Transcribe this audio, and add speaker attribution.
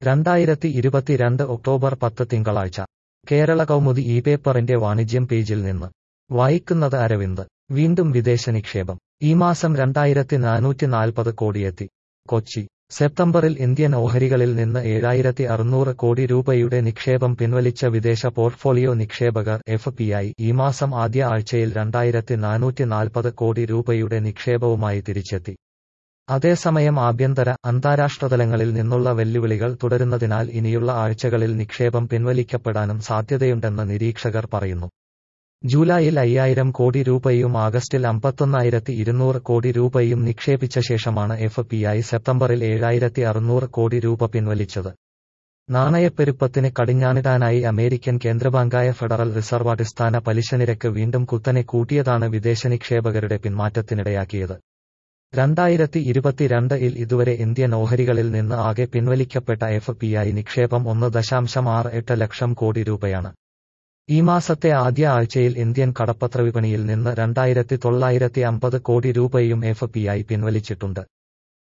Speaker 1: രണ്ടായിരത്തി ഇരുപത്തിരണ്ട് ഒക്ടോബർ പത്ത് തിങ്കളാഴ്ച കേരള കൗമുദി ഈ പേപ്പറിന്റെ വാണിജ്യം പേജിൽ നിന്ന് വായിക്കുന്നത് അരവിന്ദ് വീണ്ടും വിദേശ നിക്ഷേപം ഈ മാസം രണ്ടായിരത്തി നാനൂറ്റി നാൽപ്പത് കോടിയെത്തി കൊച്ചി സെപ്റ്റംബറിൽ ഇന്ത്യൻ ഓഹരികളിൽ നിന്ന് ഏഴായിരത്തി അറുന്നൂറ് കോടി രൂപയുടെ നിക്ഷേപം പിൻവലിച്ച വിദേശ പോർട്ട്ഫോളിയോ നിക്ഷേപകർ എഫ് പി ഐ ഈ മാസം ആദ്യ ആഴ്ചയിൽ രണ്ടായിരത്തി നാനൂറ്റി നാൽപ്പത് കോടി രൂപയുടെ നിക്ഷേപവുമായി തിരിച്ചെത്തി അതേസമയം ആഭ്യന്തര അന്താരാഷ്ട്ര തലങ്ങളിൽ നിന്നുള്ള വെല്ലുവിളികൾ തുടരുന്നതിനാൽ ഇനിയുള്ള ആഴ്ചകളിൽ നിക്ഷേപം പിൻവലിക്കപ്പെടാനും സാധ്യതയുണ്ടെന്ന് നിരീക്ഷകർ പറയുന്നു ജൂലൈയിൽ അയ്യായിരം കോടി രൂപയും ആഗസ്റ്റിൽ അമ്പത്തൊന്നായിരത്തി ഇരുന്നൂറ് കോടി രൂപയും നിക്ഷേപിച്ച ശേഷമാണ് എഫ് പി ഐ സെപ്റ്റംബറിൽ ഏഴായിരത്തി അറുന്നൂറ് കോടി രൂപ പിൻവലിച്ചത് നാണയപ്പെരുപ്പത്തിന് കടിഞ്ഞാണിടാനായി അമേരിക്കൻ കേന്ദ്രബാങ്കായ ഫെഡറൽ റിസർവ് അടിസ്ഥാന പലിശ നിരക്ക് വീണ്ടും കുത്തനെ കൂട്ടിയതാണ് വിദേശ നിക്ഷേപകരുടെ പിന്മാറ്റത്തിനിടയാക്കിയത് രണ്ടായിരത്തി ഇരുപത്തിരണ്ടിൽ ഇതുവരെ ഇന്ത്യൻ ഓഹരികളിൽ നിന്ന് ആകെ പിൻവലിക്കപ്പെട്ട എഫ് പി ഐ നിക്ഷേപം ഒന്ന് ദശാംശം ആറ് എട്ട് ലക്ഷം കോടി രൂപയാണ് ഈ മാസത്തെ ആദ്യ ആഴ്ചയിൽ ഇന്ത്യൻ കടപ്പത്ര വിപണിയിൽ നിന്ന് രണ്ടായിരത്തി തൊള്ളായിരത്തി അമ്പത് കോടി രൂപയും എഫ് പി ഐ പിൻവലിച്ചിട്ടുണ്ട്